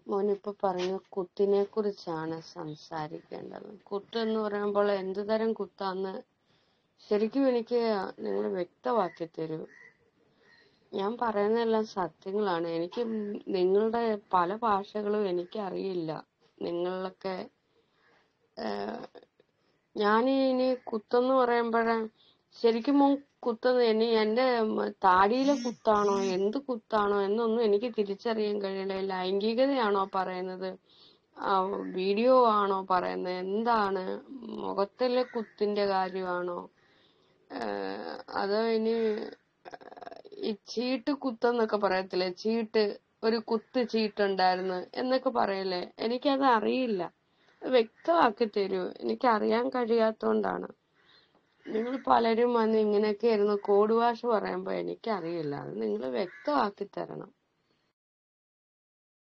മോനിപ്പോ പറഞ്ഞ കുത്തിനെ കുറിച്ചാണ് സംസാരിക്കേണ്ടത് കുത്ത് എന്ന് പറയുമ്പോൾ എന്ത് തരം കുത്താന്ന് ശരിക്കും എനിക്ക് നിങ്ങൾ വ്യക്തമാക്കി തരൂ ഞാൻ പറയുന്നതെല്ലാം സത്യങ്ങളാണ് എനിക്ക് നിങ്ങളുടെ പല ഭാഷകളും എനിക്ക് അറിയില്ല നിങ്ങളിലൊക്കെ ഞാൻ ഇനി കുത്തെന്ന് പറയുമ്പോഴേ ശരിക്കും മോൻ കുത്തുന്നത് ഇനി എന്റെ മ- താടിയിലെ കുത്താണോ എന്ത് കുത്താണോ എന്നൊന്നും എനിക്ക് തിരിച്ചറിയാൻ കഴിയില്ല ലൈംഗികതയാണോ പറയുന്നത് ആ, വീഡിയോ ആണോ പറയുന്നത് എന്താണ് മുഖത്തിലെ കുത്തിന്റെ കാര്യമാണോ ഏഹ് അതോ ഇനി ഈ ചീട്ട് കുത്തെന്നൊക്കെ പറയത്തില്ലേ ചീട്ട് ഒരു കുത്ത് ചീട്ടുണ്ടായിരുന്നു എന്നൊക്കെ പറയില്ലേ എനിക്കത് അറിയില്ല വ്യക്തമാക്കി തരൂ എനിക്ക് അറിയാൻ കഴിയാത്തോണ്ടാണ് നിങ്ങൾ പലരും വന്ന് ഇങ്ങനെയൊക്കെ ആയിരുന്നു കോഡ് ഭാഷ പറയുമ്പോ എനിക്കറിയില്ല അത് നിങ്ങൾ വ്യക്തമാക്കി തരണം